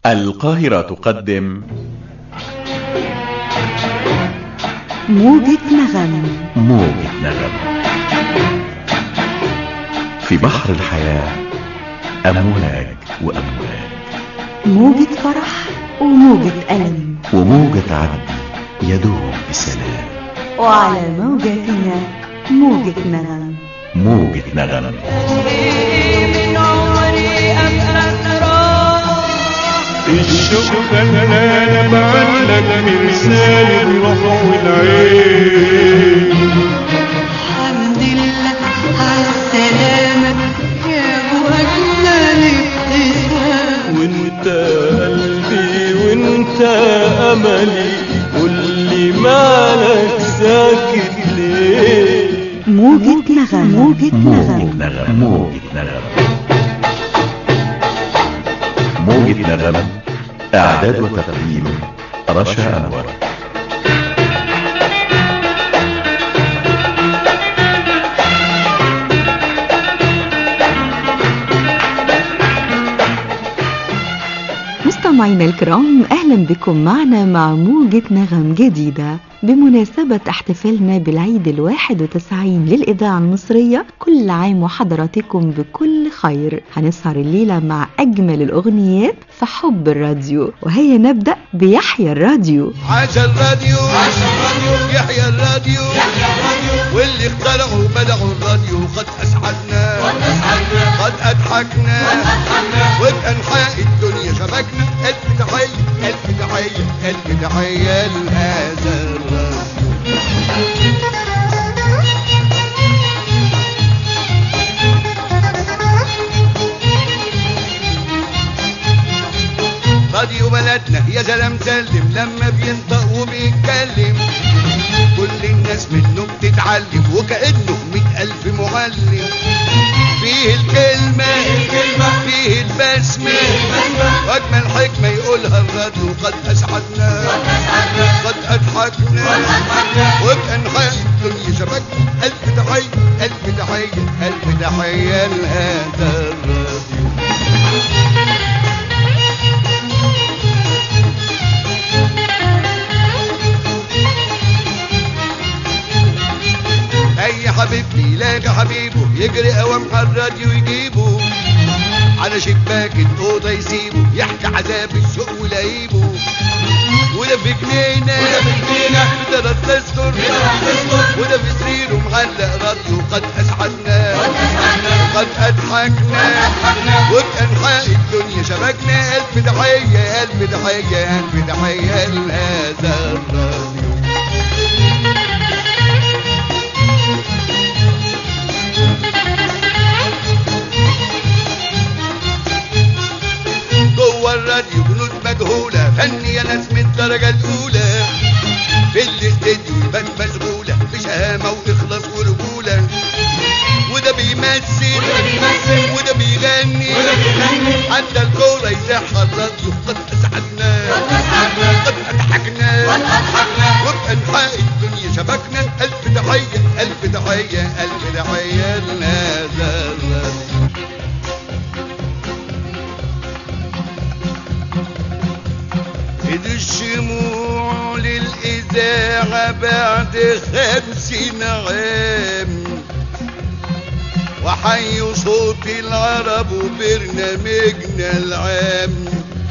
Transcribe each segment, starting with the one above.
القاهرة تقدم موجة نغم موجة نغم في بحر الحياة أمواج وأمواج موجة فرح وموجة ألم وموجة عدي يدوب بسلام وعلى موجتنا موجة نغم موجة نغم من عمري أبقى راح الشوق خلانا بعلك مرسال الروح والعين الحمد لله على السلامة يا أبو أجمل ابتسام وانت قلبي وانت املي قولي مالك ساكت ليه موجة نغم موجة موجة نغم نغم موجة نغم موجة نغم إعداد وتقديم رشا أنور مستمعينا الكرام أهلا بكم معنا مع موجة نغم جديدة بمناسبة احتفالنا بالعيد الواحد وتسعين للإذاعة المصرية كل عام وحضراتكم بكل خير هنسهر الليلة مع أجمل الأغنيات في حب الراديو وهيا نبدأ بيحيى الراديو عاش الراديو عاش الراديو يحيى الراديو يحيى الراديو واللي اخترعوا بدعوا الراديو قد اسعدنا قد اسعدنا قد اضحكنا قد اضحكنا وبانحاء الدنيا شبكنا الف تحيه الف تحيه الف تحيه لهذا الراديو راديو بلدنا يا سلام سلم لما بينطق وبيتكلم كل الناس منه بتتعلم وكأنه مئة ألف معلم فيه الكلمة فيه البسمة وأجمل حكمة يقولها الراديو قد أسعدنا قد أضحكنا وبأنحاء الدنيا شبكنا ألف تحية ألف تحية ألف تحية لهذا الراديو اي حبيب يلاقي حبيبه يجري اوام على الراديو يجيبه على شباك الاوضه يسيبه يحكي عذاب الشوق ولهيبه وده في جنينه وده في جنينه ده تذكر وده في سريره معلق راديو قد اسعدنا قد اضحكنا وبانحاء الدنيا شبكنا الف تحيه الف تحيه الف تحيه لهذا الراديو جوه الراديو جنود مجهولة فنية ناس من الدرجة الأولى في الاستديو يبان مشغولة بشهامة وإخلاص ورجولة وده بيمثل وده بيمثل وده بيغني وده بيغني حتى الكورة يزحها الراديو قد أسعدنا قد أسعدنا قد أضحكنا قد أضحكنا وبأنحاء الدنيا شبكنا ألف تحية ألف تحية ألف تحية لهذا الراديو إذ الشموع للإذاعة بعد خمسين عام وحي صوت العرب وبرنامجنا العام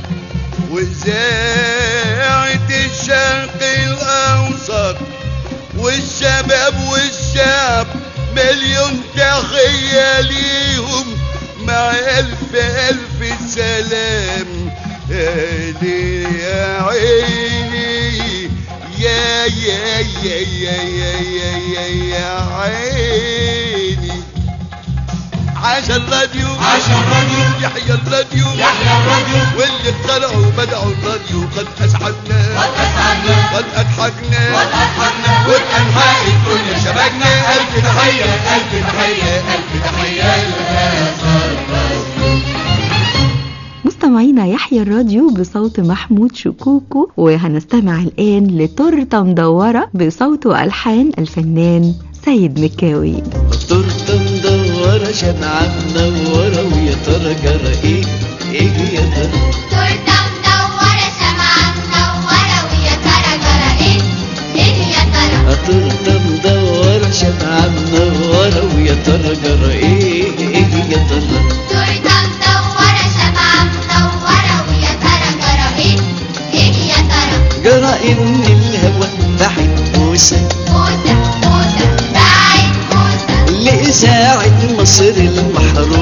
وإذاعة الشرق الأوسط والشباب والشعب مليون تحية ليهم مع ألف ألف سلام هادي يا عيني يا يا يا يا يا يا يا يا عيني عاش الراديو عاش الراديو يحيى الراديو يحيى الراديو واللي اخترعوا بدعوا الراديو قد اسعدنا قد اسعدنا قد اضحكنا قد اضحكنا وبانحاء الدنيا شبكنا الف تحيه الف تحيه الف تحيه لهذا الراديو مستمعينا يحيى الراديو بصوت محمود شكوكو وهنستمع الآن لتورتة مدورة بصوت وألحان الفنان سيد مكاوي تورته مدورة شمعة منورة ويا ترى جرى ايه ايه يا ترى تورته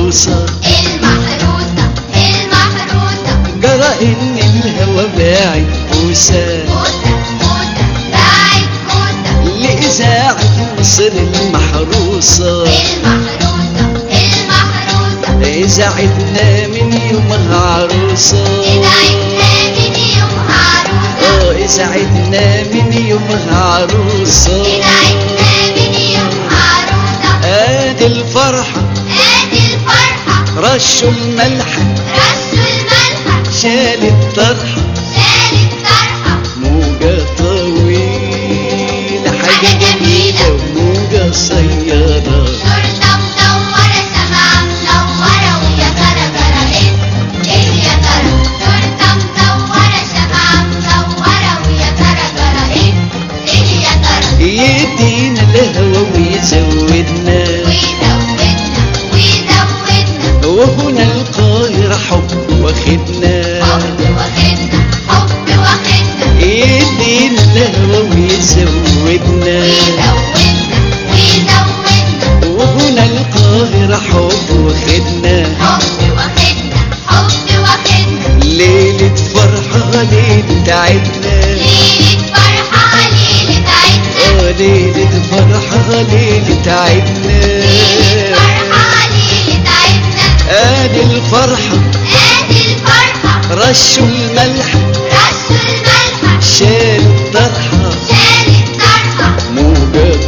المحروسة المحروسة المحروسة جرى ان الهوى باعت بوسة موسى موسى باعت موسى لإذاعة مصر المحروسة المحروسة المحروسة إذاعتنا من يومها عروسة إذاعتنا من يومها عروسة آه إذاعتنا من يومها عروسة إذاعتنا من يومها عروسة آدي الفرحة آدي الفرحة رشوا الملح رشوا الملحة شال الطرحة شال الطرحة موجة طويلة حاجة حاجة جميلة جميلة. وموجة صيادة تورتة مدورة شمعة منورة ويا ترى جرى إيه إيه يا ترى تورتة مدورة شمعة منورة ويا ترى جرى إيه إيه يا ترى يدينا الهوى ويزودنا ويزودنا ويزودنا وهنا القاهرة حب واخدنا حب واخدنا حب واخدنا يدينا الهوى ويزودنا ويزودنا ويزودنا وهنا القاهرة حب واخدنا حب واخدنا حب واخدنا ليلة فرحة ليلة عدنا ليلة فرحة ليلة عيدنا آه ليلة فرحة ليلة عدنا ليلة فرحة ليلة عيدنا آدي الفرحة آدي الفرحة رشوا الملح رشوا الملحة شالوا الطرحة شال الطرحة موجة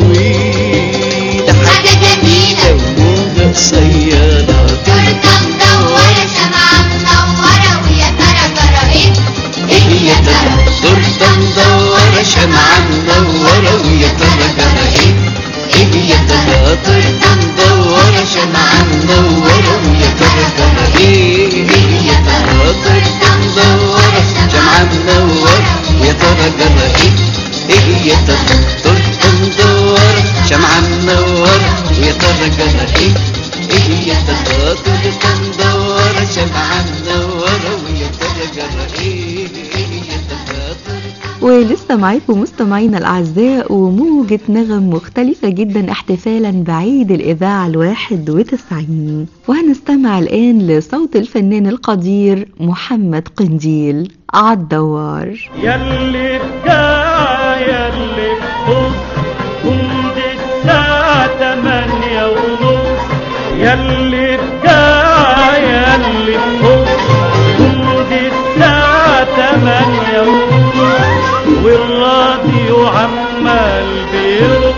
طويلة حاجة جميلة وموجة صيادة تورتة مدورة شمعة منورة ويا ترى جرى إيه إيه يا ترى تورتة مدورة شمعة منورة ويا ترى جرى إيه إيه يا ترى تورتة مدورة شمعة منورة ويا ترى جرى إيه إيه يا ترى تورتة مدورة شمعة منورة ويا ترى جرى إيه إيه يا ترى تورتة مدورة شمعة منورة ويا ترى جرى إيه إيه يا ترى تورتة مدورة شمعة منورة ويا ترى جرى إيه إيه يا ترى تورتة ولسه معاكم مستمعينا الأعزاء وموجة نغم مختلفة جدا احتفالا بعيد الإذاعة الواحد وتسعين وهنستمع الآن لصوت الفنان القدير محمد قنديل عالدوار يلي بجاع يلي بخص كنت الساعة تمانية ونص يلي بجاع يلي بخص كنت الساعة تمانية ونص والراديو عمال بيرق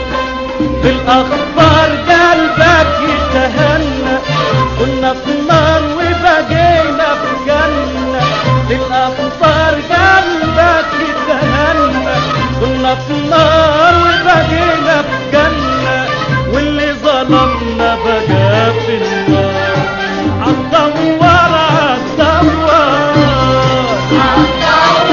بالأخبار قلبك يتهنى كنا في نار وبقينا في جنة بالأخبار قلبك يتهنى كنا في نار وبقينا في جنة واللي ظلمنا بقى في النار عالدوار عالدوار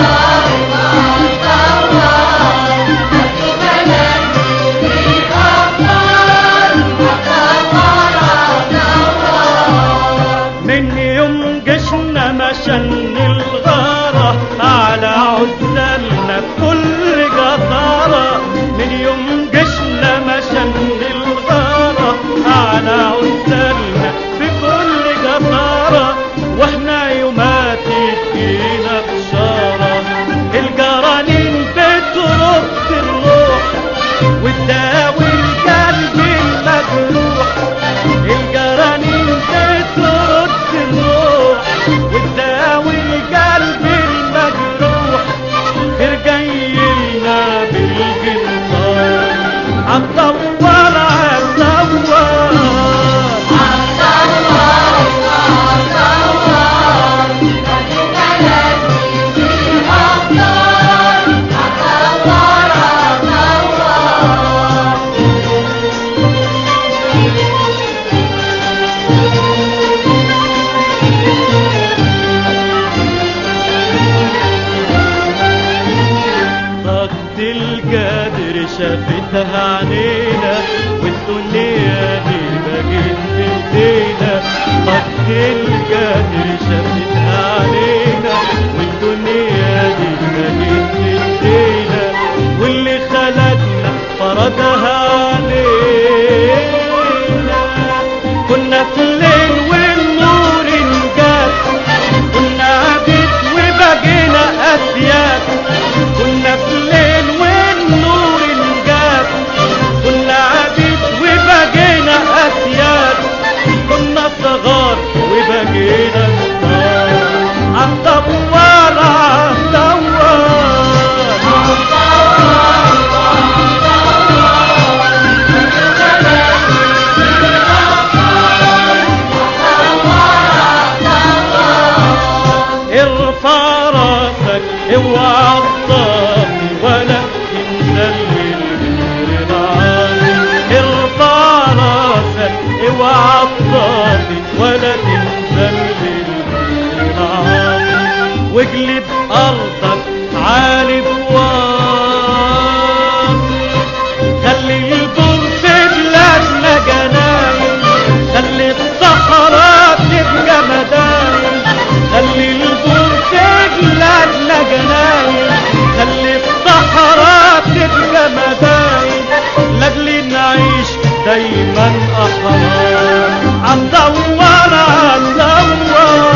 من يوم جشنا مشن الغارة على عزلنا بكل جدارة من يوم جشنا مشن الغارة على عزلنا بكل جدارة واحنا يومات تجينا بشارة الجرانين بترد الروح وتداوي القلب المجروح الجرانين بترد الروح وتداوي القلب المجروح غير جايلنا بالجنطار عالدوار عالدوار طاقة القدر شافتها عنينا والدنيا دي بقت في ايدينا طاقة القدر شافتها علينا والدنيا دي بقت في ايدينا واللي خلقنا فرضها علينا كنا في الليل ارفع راسك اوعى تطاطي ولا تنزل البير العالي ارفع راسك اوعى تطاطي ولا تنزل البير العالي واجلب ارضك عالي بواطي خلي البر في بلادنا جناين خلي الصحراء تبقى مداين خلي البر في بلادنا جناين خلي الصحراء تبقى مداين لاجل نعيش دايما احرار عالدور عالدور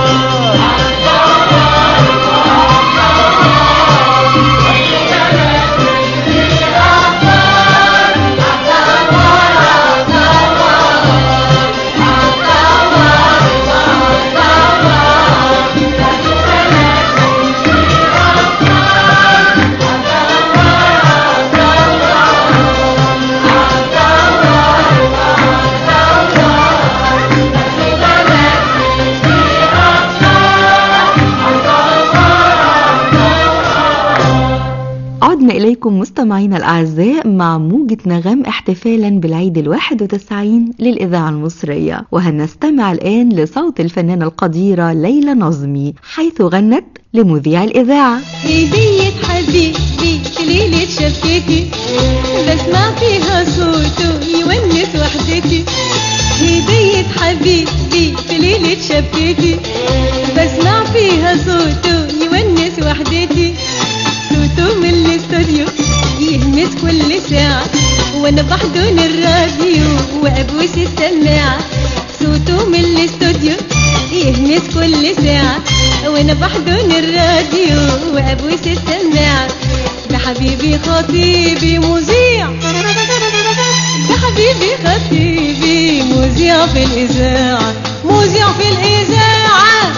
عدنا إليكم مستمعينا الأعزاء مع موجة نغم احتفالا بالعيد الواحد وتسعين للإذاعة المصرية وهنستمع الآن لصوت الفنانة القديرة ليلى نظمي حيث غنت لمذيع الإذاعة هدية حبيبي في ليلة شبكتي بسمع فيها صوته يونس وحدتي هدية حبيبي في ليلة شبكتي بسمع فيها صوته يونس وحدتي صوته من الاستوديو يهمس كل ساعة وانا بحضن الراديو وابوس السماعة صوته من الاستوديو يهمس كل ساعة وانا بحضن الراديو وابوس السماعة ده حبيبي خطيبي مذيع ده حبيبي خطيبي مذيع في الإذاعة مذيع في الإذاعة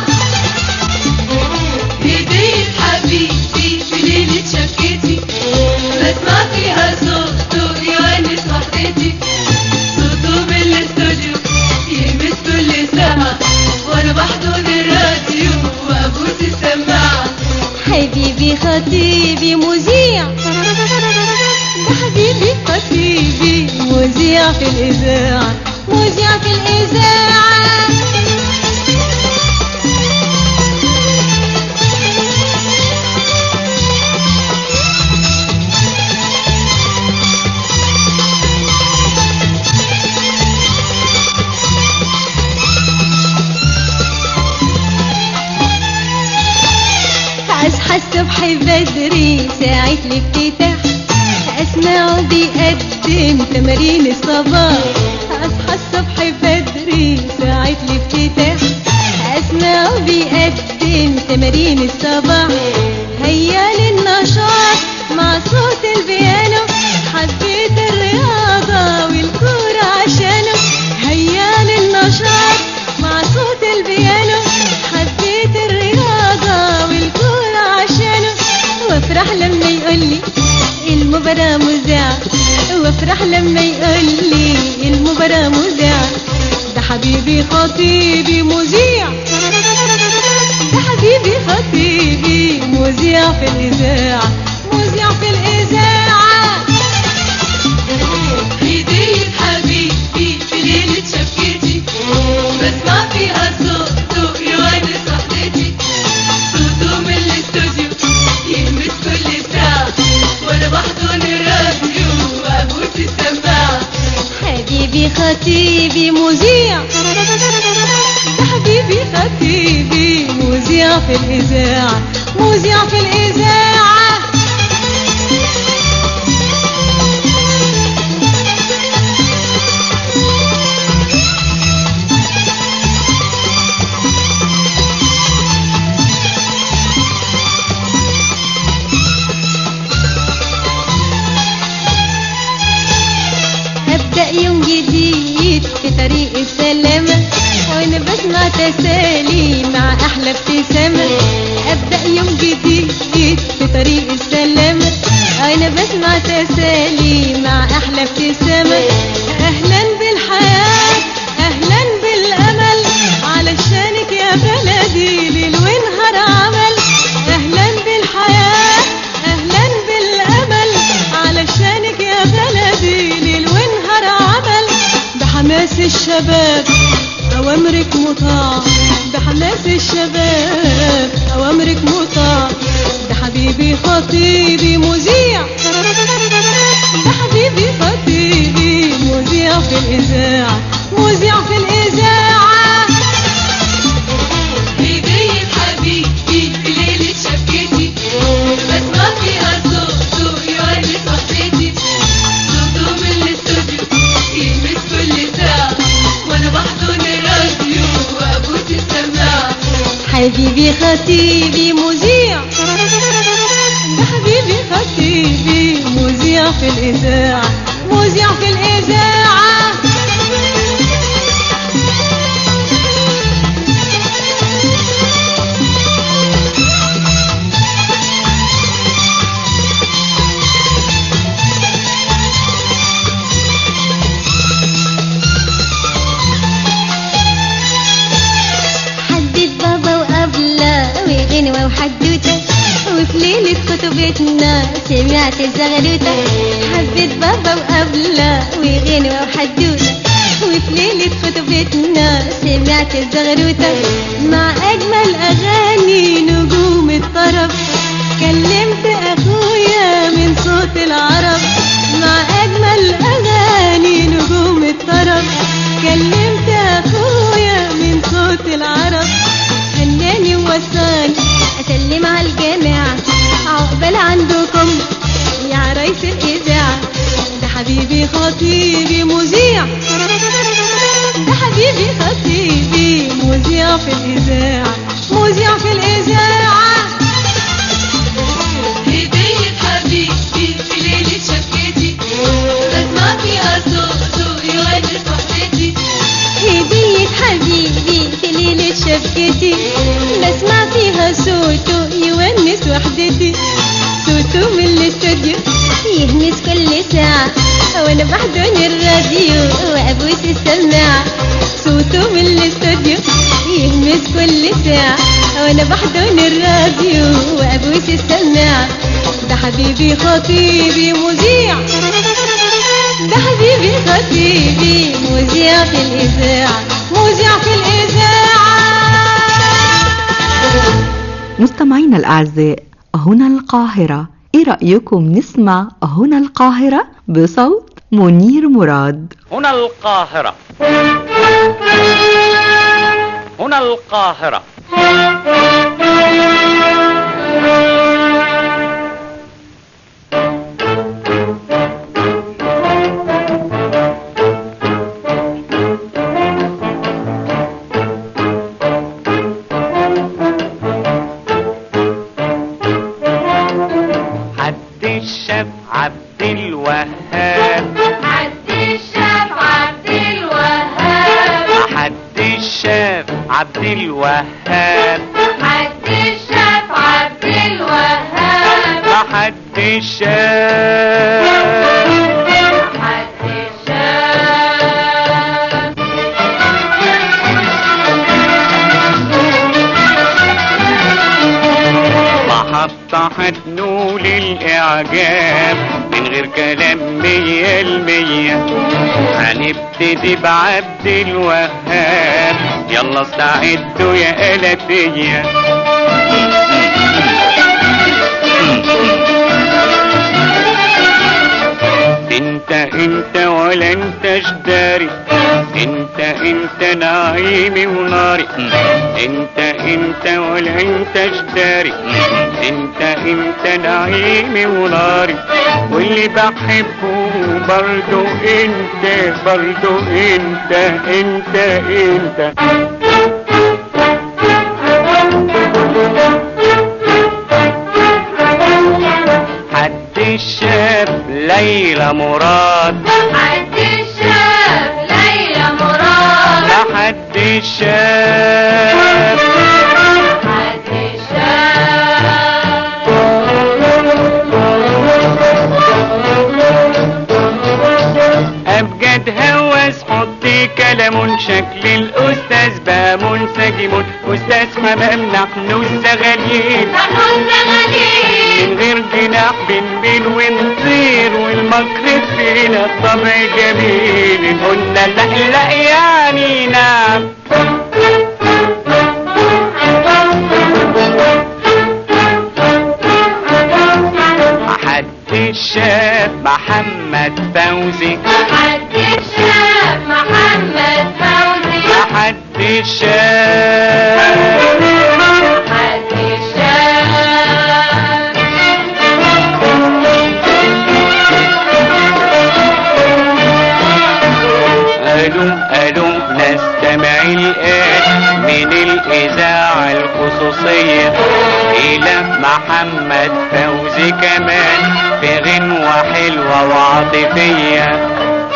هدية حبيبي في ليلة شبكتي بسمع فيها صوته يونس وحدتي صوته من الاستوديو يلمس كل ساعة وانا بحضن الراديو وابوس السماعة حبيبي خطيبي مذيع ده حبيبي خطيبي مذيع في الإذاعة مذيع في الإذاعة أصحى الصبح بدري ساعة الافتتاح أسمعه بيقدم تمارين الصباح أصحى الصبح بدري ساعة الافتتاح أسمعه بيقدم تمارين الصباح هيا للنشاط مع صوت البيانو حبيت الرياضة والكورة عشانه هيا للنشاط مع صوت البيانو حبيت الرياضة والكورة عشانه وافرح لما يقولي المباراة مذاعة وافرح لما يقولي المباراة مذاعة ده حبيبي خطيبي مذيع ده حبيبي خطيبي مذيع في الإذاعة مذيع في الإذاعة هدية حبيبي في ليلة شبكتي بسمع فيها صوته يونس وحدتي صوته من الاستوديو يهمس كل ساعة وانا بحضن الراديو وابوس السماعة حبيبي خطيبي مذيع ده حبيبي خطيبي مذيع في الإذاعة مذيع في الإذاعة أبدأ يوم جديد في طريق السلامة وأنا بسمع تسالي مع أحلى ابتسامة أبدأ يوم جديد في طريق السلامة وأنا بسمع تسالي مع أحلى ابتسامة أهلا بالحياة أهلا بالأمل علشانك يا بلدي ليل ونهار عمل حبيبي خطيبي مذيع ده حبيبي خطيبي مذيع في الإذاعة مذيع في الإذاعة هدية حبيبي في ليلة شبكتي بسمع فيها صوته يونس وحدتي صوته من الاستوديو يلمس كل ساعة وانا بحضن الراديو وابوس السماعة حبيبي خطيبي مذيع ده حبيبي خطيبي مذيع في الإذاعة مذيع في الإذاعة حدد بابا وقبلة وغنوة وحدوتة وفي ليلة خطوبتنا سمعت الزغلوتة حبيت بابا وقبلة وغنوة وحدوتة وفي ليلة خطوبتنا سمعت الزغلوتة مع أجمل أغاني نجوم الطرب كلمت أخويا من صوت العرب مع أجمل أغاني نجوم الطرب كلمت أخويا من صوت العرب هناني ووصاني أسلم على الجامعة عقبال عندكم يا عرايس الإذاعة ده حبيبي خطيبي مذيع ده حبيبي خطيبي مذيع في الإذاعة مذيع في الإذاعة هدية حبيبي في ليلة شبكتي بسمع فيها صوته يونس وحدتي هدية حبيبي في ليلة شبكتي بسمع فيها صوته يونس وحدتي صوته من الاستوديو يهمس كل ساعة وانا بحضن الراديو وابوس السماعة صوته من الاستوديو يهمس كل ساعة وانا بحضن الراديو وابوس السماعة ده حبيبي خطيبي مذيع ده حبيبي خطيبي مذيع في الإذاعة مذيع في الإذاعة مستمعينا الأعزاء هنا القاهرة إيه رأيكم نسمع هنا القاهرة بصوت منير مراد هنا القاهرة هنا القاهرة حد الشاب عبد الوهاب عبد الشاف عبد الوهاب حد الشاب عبد الوهاب عبد الشاف عبد الوهاب حد الشاب حد الشاف محطة هتنول الإعجاب من غير كلام مية المية هنبتدي بعبد الوهاب يلا استعدوا يا آلاتية انت انت ولا انت جداري انت انت نعيمي وناري انت انت ولا انت جداري انت انت نعيمي وناري واللي بحبه برضو انت برضو انت انت انت حد الشاب ليلى مراد حد الشاف ليلى مراد لحد الشاب حد الشاف أبجد هوس حطي كلام شكل الأستاذ بقى منسجم أستاذ حمام نحن الزغالين نحن الزغالين من غير جناح بنبين ونطير والمكر فينا الطبع جميل قلنا لا لا يعني نعم شاف محمد فوزي محدش شاف محمد فوزي محدش شاف محدش شاف قالوا قالوا نستمع الآن من الإذاعة الخصوصية إلى محمد فوزي كمان في غنوة حلوة وعاطفية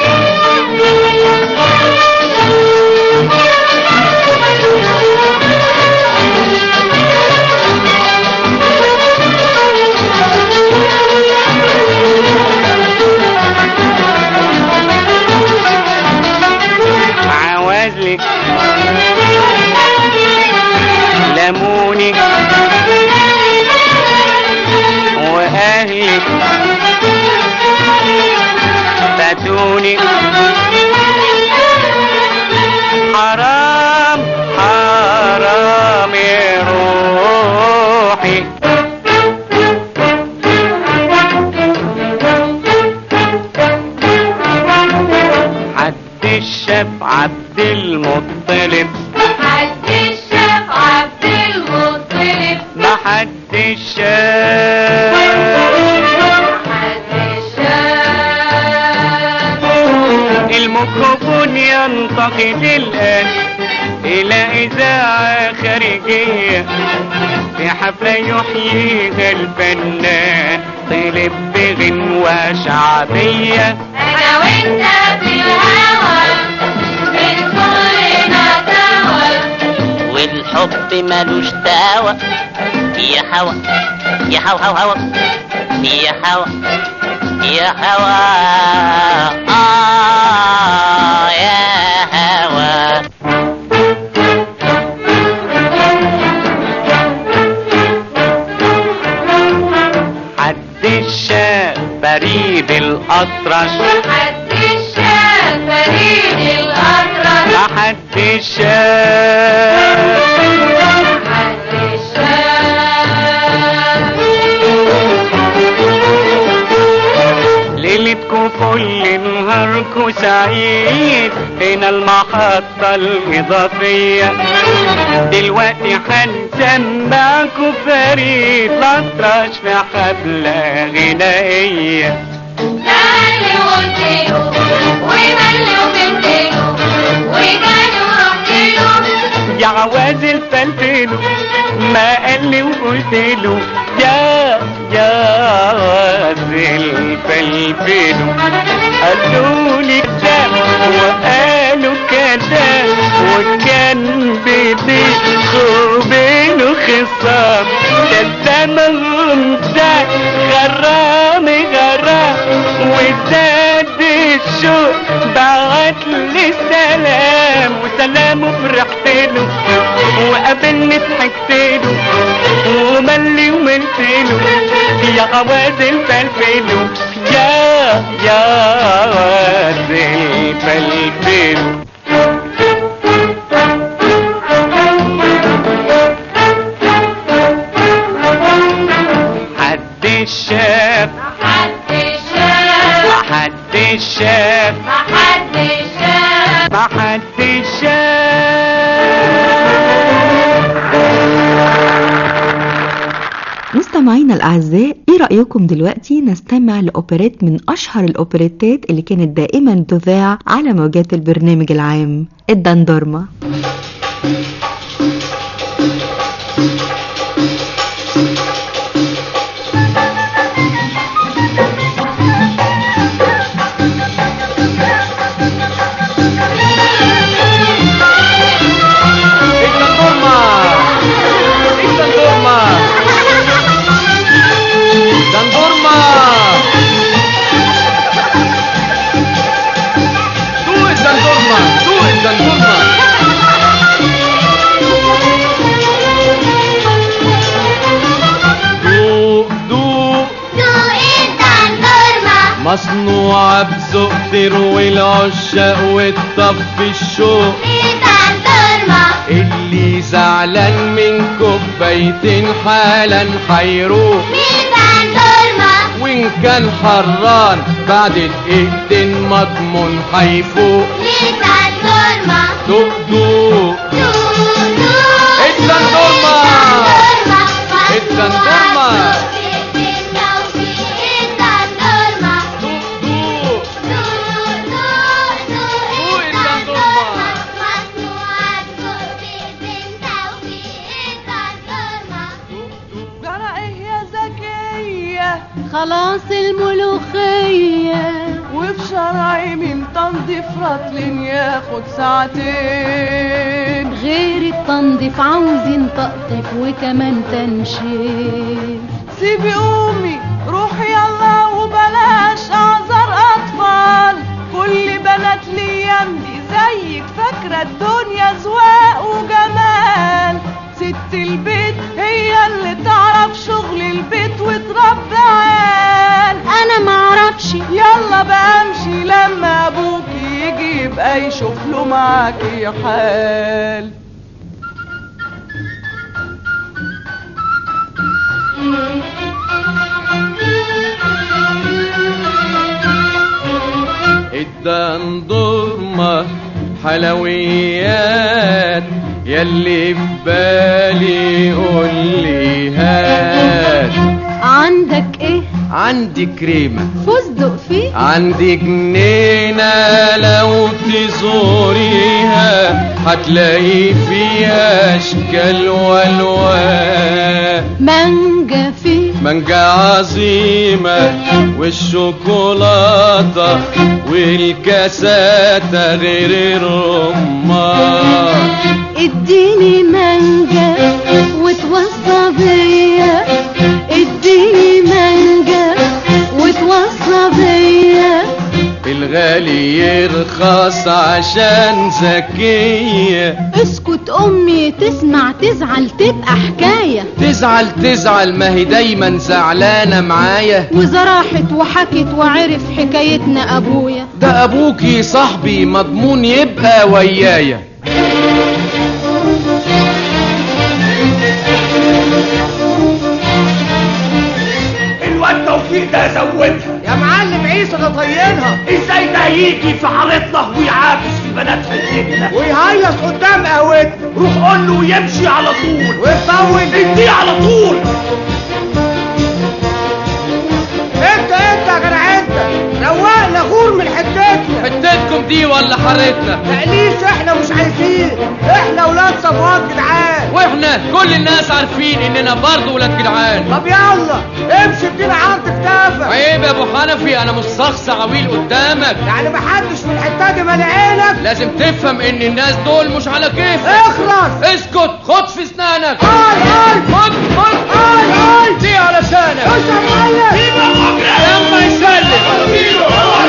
عوازلك لموني وأهلك فاتوني حرام حرام يا روحي حد شاف عبد المطلب محدش شاف عبد المطلب ما حد شاف محدش شاف الميكروفون ينتقل الآن إلى إذاعة خارجية في حفلة يحييها الفنان طلب بغنوة شعبية انا وانت في الهوى من كلنا سوا والحب ملوش دعوة يا هوا يا هوا هوا هوا يا هوا يا هوا آه يا هوا حد شاف بريد الأطرش محدش شاف فريد الأطرش ما حد شاف محدش شاف ليلتكم كل نهاركم سعيد هنا المحطة الإضافية دلوقتي هنسمعكم فريد الأطرش في حفلة غنائية ده اللي قلتله وده اللي وبنتله وجاني ورحت له يا عوازل فلفله ما قال لي وقلت له يا يا عوازل فلفله قالوا لي ده وقالوا كده وكان بيني وبينه خصام ده زمنهم ده غرام غرام وزاد الشوق بعت لي سلام وسلام وفرحت له وقابلني ضحكت له وملي وملت له يا غوازل فلفله يا يا غوازل فلفله حد شاف محدش شاف حد شاف محدش شاف ما حد شاف مستمعينا الأعزاء إيه رأيكم دلوقتي نستمع لأوبريت من أشهر الأوبريتات اللي كانت دائما تذاع على موجات البرنامج العام الدندورما دوق دوق دوق الدندورما مصنوعة بذوق تروي العشاق وتطفي الشوق الدندورما اللي زعلان من كوبايتين حالا حيروق الدندورما وإن وإن كان حران بعد دقيقتين مضمون هيفوق لسه الدورمة دوق دوق الزندورمة الزندورمة دوق دوق جرى ايه يا زكية خلاص الملوخية وفي شرعي من تنظيف رطل ياخد ساعتين غير التنظيف عاوزين تقطف وكمان تنشيف سيبي قومي روحي يلا وبلاش اعذر اطفال كل بنات الايام دي زيك فاكره الدنيا زواق وجمال ست البيت هي اللي تعرف شغل البيت وتربي عيال انا معرفش يلا بقى امشي لما ابوك يجي يبقى يشوف له معاكي حال الدندورمة حلويات يلي في بالي قولي هات عندك ايه عندي كريمة فستق فيه عندي جنينة لو تزوريها هتلاقي فيها اشكال والوان مانجا فيه مانجا عظيمة والشوكولاتة والكاسات غير الرمان اديني مانجا وتوصى بيا اديني مانجا وتوصى بيا الغالي يرخص عشان ذكية اسكت امي تسمع تزعل تبقى حكاية تزعل تزعل ما هي دايما زعلانة معايا وإذا راحت وحكت وعرف حكايتنا ابويا ده ابوكي صاحبي مضمون يبقى ويايا الواد توفيق ده زودها يا معلم عيسى ده طينها ازاي ده يجي في حارتنا ويعاكس في بنات حتتنا ويهيص قدام قهوتنا روح قول له ويمشي على طول ويطول اديه على طول انت انت يا جدع انت روقنا غور من حتتنا حتتكم دي ولا حارتنا تقليش احنا مش عايزين احنا ولاد صفوات جدعان واحنا كل الناس عارفين اننا برضه ولاد جدعان طب يلا امشي ادينا عرض كتافك عيب يا ابو حنفي انا مش شخص عويل قدامك يعني محدش من الحته دي مالي عينك لازم تفهم ان الناس دول مش على كيفك اخلص اسكت خد في اسنانك اي اي خد خد اي اي دي علشانك خش يا معلم لما يسلم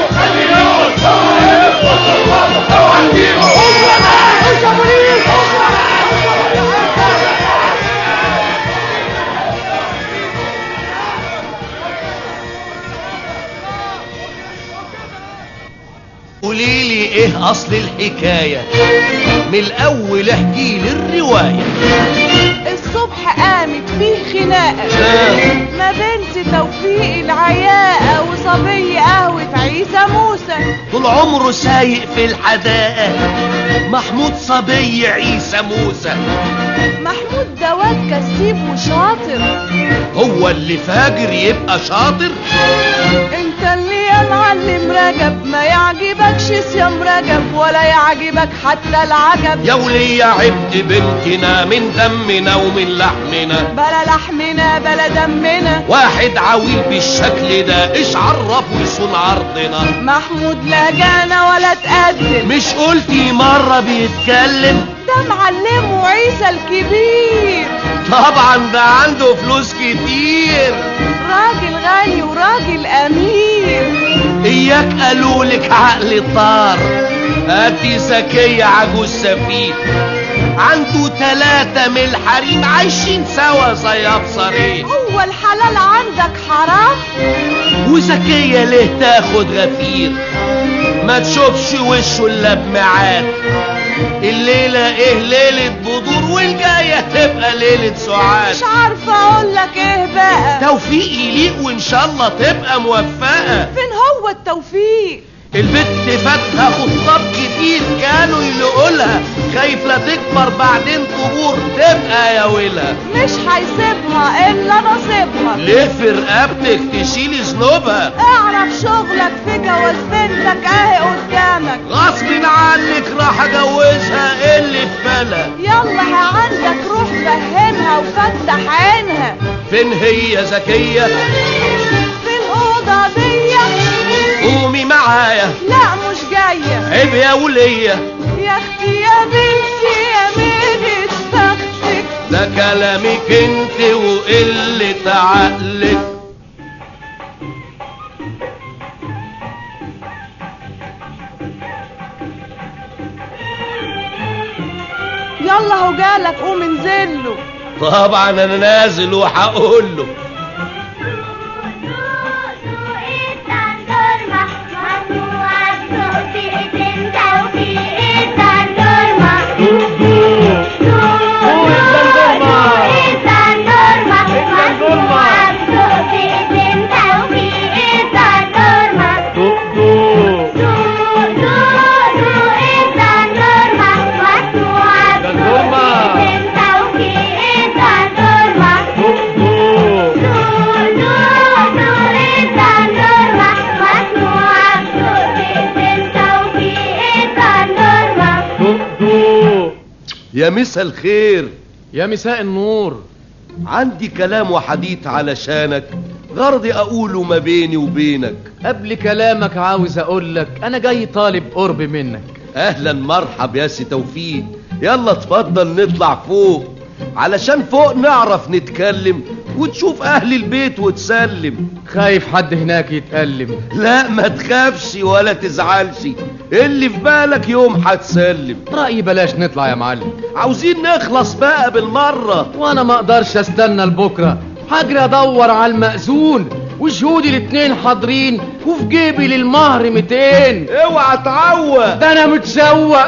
قولي لي ايه اصل الحكايه من الاول احكي لي الروايه الصبح قامت فيه خناقة ما بين توفيق العياقة وصبي قهوة عيسى موسى طول عمره سايق في الحدائق محمود صبي عيسى موسى محمود ده واد كسيب وشاطر هو اللي فاجر يبقى شاطر انت اللي يا معلم رجب ما يعجبكش صيام رجب ولا يعجبك حتى العجب يا ولية عبد بنتنا من دمنا ومن لحمنا بلا لحمنا بلا دمنا واحد عويل بالشكل ده ايش عرفه يصون عرضنا محمود لا جانا ولا تقدم مش قلتي مرة بيتكلم ده معلمه عيسى الكبير طبعا ده عنده فلوس كتير راجل غني وراجل امير اياك قالولك عقل طار هاتي زكية عجوز سفيه عنده تلاتة من الحريم عايشين سوا زي ابصرين هو الحلال عندك حرام وزكية ليه تاخد غفير ما تشوفش وشه الا بميعاد الليلة ايه ليلة بدور والجاية تبقى ليلة سعاد مش عارفة اقول لك ايه بقى توفيق يليق وان شاء الله تبقى موفقة فين هو التوفيق البت فاتها خطاب كتير كانوا يلقوا لها خايف لا تكبر بعدين قبور تبقى يا ويلها مش هيسيبها الا نصيبها ليه في رقبتك تشيلي ذنوبها اعرف شغلك في جواز بنتك اهي قدامك غصب عنك راح اجوزها إيه اللي في بالها يلا ها عندك روح فهمها وفتح عينها فين هي زكية في الأوضة دي قومي معايا لا مش جاية عيب يا ولية يا اختي يا بنتي يا ميلة بختك ده كلامك انت وقلة عقلك يلا هو جالك قوم انزله طبعا انا نازل وهقول له يا مسا الخير يا مساء النور عندي كلام وحديث علشانك غرضي اقوله ما بيني وبينك قبل كلامك عاوز اقول لك انا جاي طالب قرب منك اهلا مرحب يا سي توفيق يلا اتفضل نطلع فوق علشان فوق نعرف نتكلم وتشوف اهل البيت وتسلم خايف حد هناك يتألم لا ما تخافش ولا تزعلش اللي في بالك يوم هتسلم رأيي بلاش نطلع يا معلم عاوزين نخلص بقى بالمرة وانا ما اقدرش استنى لبكرة هجري ادور على المأذون وشهودي الاتنين حاضرين وفي جيبي للمهر 200 اوعى تعوق ده انا متشوق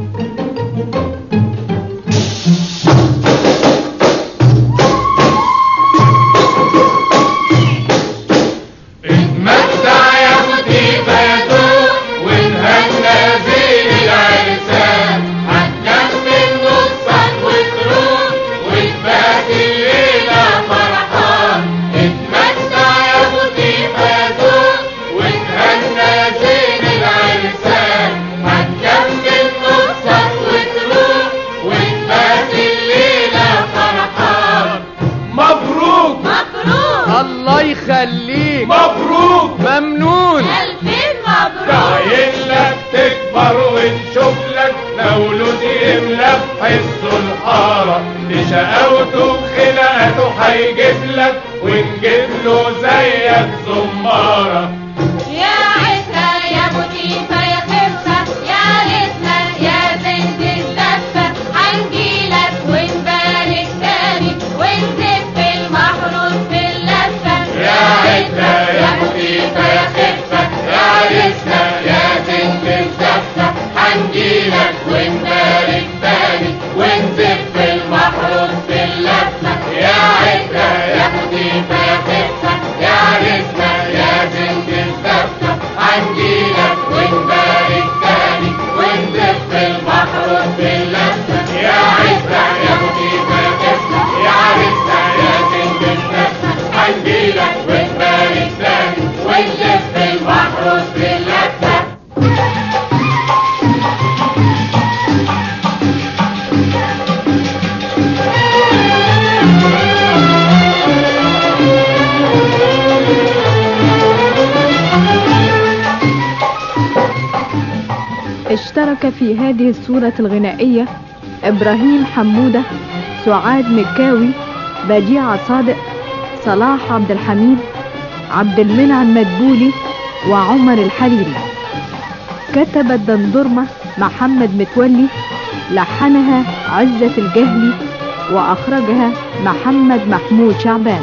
اتمتع يا خطيبة يا دوق وانهنى زين العرسان هتكمل نصك وتروح وتبات الليلة فرحان اتمتع يا خطيبة يا دوق وانهنى زين العرسان هتكمل نصك وتروح وتبات الليلة فرحان مبروك مبروك الله يخليك مبروك ممنون ألفين مبروك عايز لك تكبر ونشوف لك مولود يملى بحسه الحارة لشقاوته بخلقته هيجيب لك ونجيب له زيك زمارة يا عسى يا مطيفة يا خفة يا لسنا يا بنت الزفة هنجيلك ونبارك تاني ونزف المحروس في اللفة يا عزة يا مخيفة يا خفة يا لسنا يا بنت الزفة هنجيلك ونبارك تاني ونزف المحروس في اللفة يا عزة يا مخيفة يا خفة يا لسنا يا بنت الزفة هنجيلك ونبارك تاني ونزف المحروس في اللفة يا عزة يا مخيفة يا خفة يا لسنا يا بنت الزفة هنجيلك ونبارك تاني ونزف المحروس في اللفة اشترك في هذه الصورة الغنائية إبراهيم حمودة سعاد مكاوي بديعة صادق صلاح عبد الحميد عبد المنعم مدبولي وعمر الحريري كتب الدندرمة محمد متولي لحنها عزة الجهلي وأخرجها محمد محمود شعبان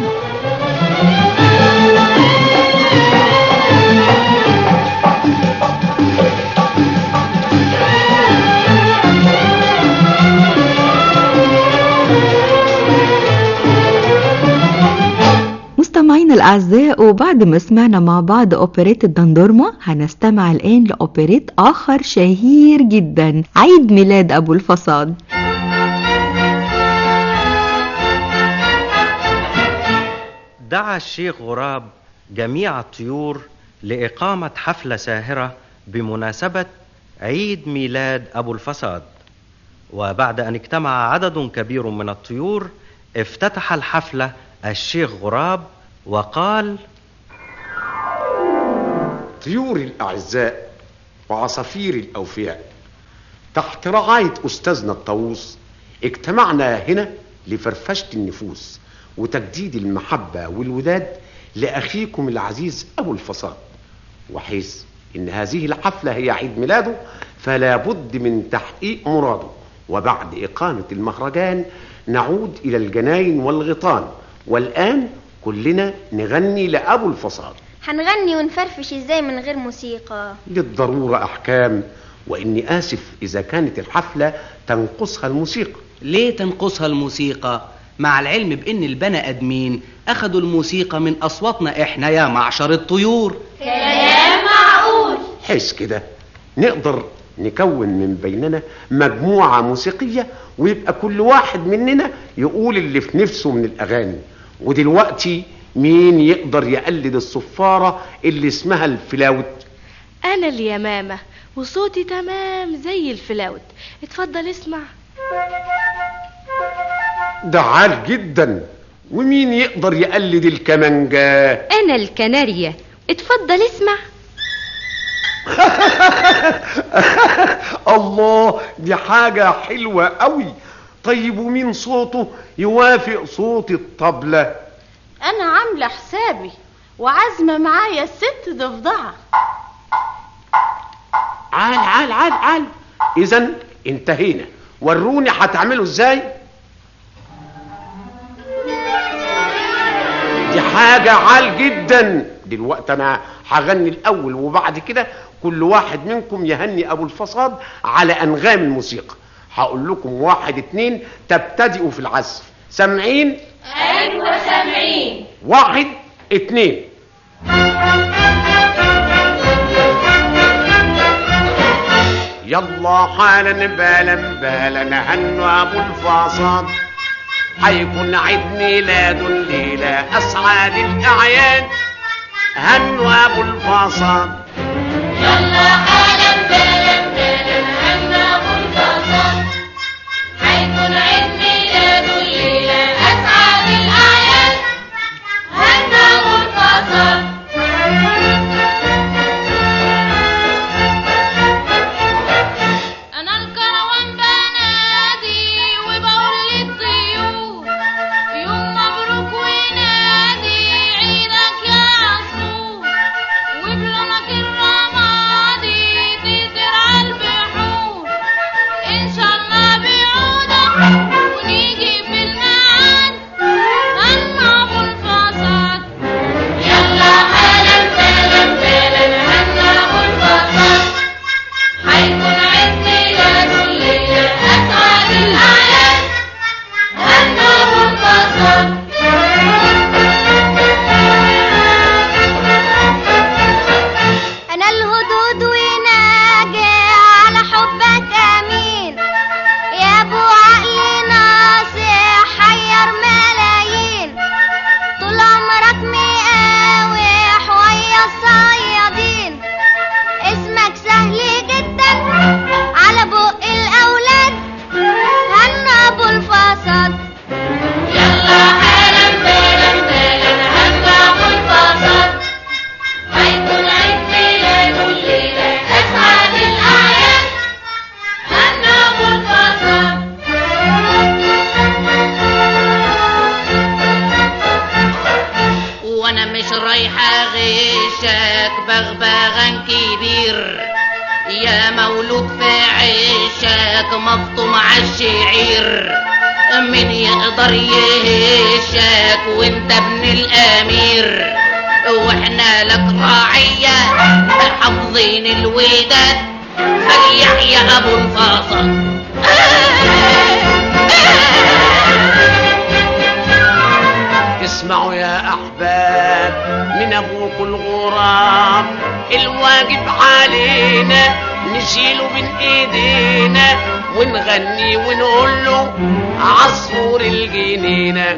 مستمعينا الأعزاء وبعد ما سمعنا مع بعض أوبريت الدندورما هنستمع الآن لأوبريت آخر شهير جدا عيد ميلاد أبو الفصاد دعا الشيخ غراب جميع الطيور لإقامة حفلة ساهرة بمناسبة عيد ميلاد أبو الفصاد وبعد أن اجتمع عدد كبير من الطيور افتتح الحفلة الشيخ غراب وقال طيوري الأعزاء وعصافيري الأوفياء تحت رعاية أستاذنا الطاووس اجتمعنا هنا لفرفشة النفوس وتجديد المحبة والوداد لأخيكم العزيز أبو الفصاد وحيث إن هذه الحفلة هي عيد ميلاده فلا بد من تحقيق مراده وبعد إقامة المهرجان نعود إلى الجناين والغيطان والآن كلنا نغني لأبو الفصاد هنغني ونفرفش ازاي من غير موسيقى للضرورة أحكام وإني آسف إذا كانت الحفلة تنقصها الموسيقى ليه تنقصها الموسيقى مع العلم بان البني ادمين اخدوا الموسيقى من اصواتنا احنا يا معشر الطيور كلام معقول حس كده نقدر نكون من بيننا مجموعة موسيقية ويبقى كل واحد مننا يقول اللي في نفسه من الأغاني ودلوقتي مين يقدر يقلد الصفارة اللي اسمها الفلاوت أنا اليمامة وصوتي تمام زي الفلاوت اتفضل اسمع ده عال جدا ومين يقدر يقلد الكمانجة أنا الكناريا اتفضل اسمع الله دي حاجة حلوة قوي طيب ومين صوته يوافق صوت الطبلة انا عامله حسابي وعازمه معايا الست ضفدعه عال عال عال عال اذا انتهينا وروني هتعملوا ازاي دي حاجة عال جدا دلوقتي انا هغني الاول وبعد كده كل واحد منكم يهني ابو الفصاد على انغام الموسيقى هقول لكم واحد اتنين تبتدئوا في العزف سامعين ايوه سامعين واحد اتنين يلا حالا بالا بالا هنوا ابو الفصاد حيكون عيد ميلاد الليلة أسعد الأعياد هنوا أبو الفصاد يلا حالا بالا بالا هنا ابو الفصاد حيكون عيد ميلاد الليله اسعد الاعياد هنا ابو الفصاد انا الكروان بنادي وبقول للطيور يوم مبروك ونادي عيدك يا عصفور وبلونك الرمادي تطير عالبحور ان شاء الله بعودك ونيجي في الميعاد هنا ابو الفصاد يلا حالا بالا بالا هنا ابو الفصاد حيكون عيد ميلاد الليله اسعد الاعياد هنا ابو الفصاد انا الهدود وناجي على حبك امين يا ابو عقل ناصح حير ملايين طول عمرك مقاوح ويا الصيادين اسمك سهل جدا على بق الاولاد هنا ابو الفصاد يلا حالا بالا بالا هنا ابو الفصاد حيكون عيد ميلاد الليله اسعد الاعياد هنا ابو الفصاد وانا مش رايحة غشك بغبغان كبير يا مولود في عشك مفطوم عالشعير من يقدر يهشك وانت ابن الامير واحنا لك راعية حافظين الوداد فليحيى ابو الفاصل اسمعوا يا احباب من ابوك الغراب الواجب علينا نشيله بين ايدينا ونغني ونقول له عصفور الجنينه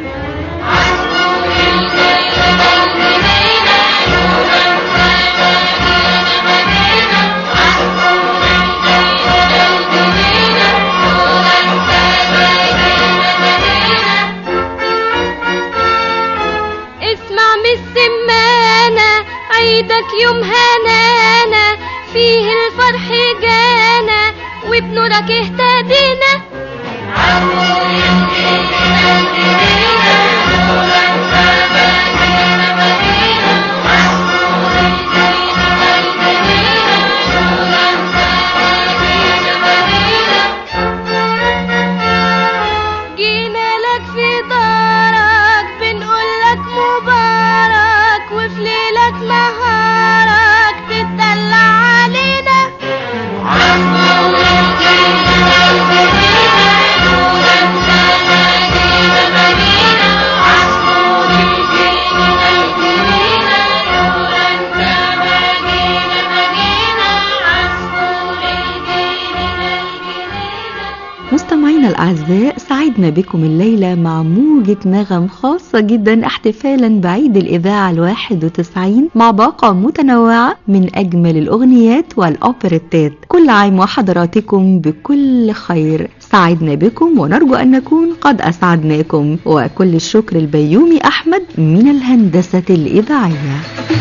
اسمع من السمانة عيدك يوم هنانا فيه الفرح جانا وبنورك اهتدينا جينا لك في دارك بنقول لك مبارك وفي ليلك نهارك تتدلع علينا مستمعينا الأعزاء سعدنا بكم الليلة مع موجة نغم خاصة جدا احتفالا بعيد الإذاعة الواحد وتسعين مع باقة متنوعة من أجمل الأغنيات والأوبريتات كل عام وحضراتكم بكل خير سعدنا بكم ونرجو أن نكون قد أسعدناكم وكل الشكر البيومي أحمد من الهندسة الإذاعية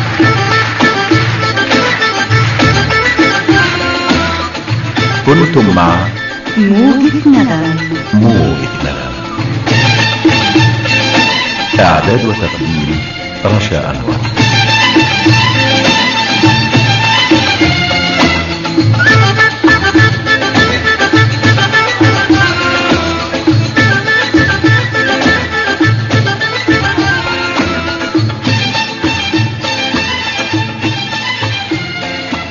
كنتم مع موجة نغم موجة نغم إعداد وتقديم رشا أنور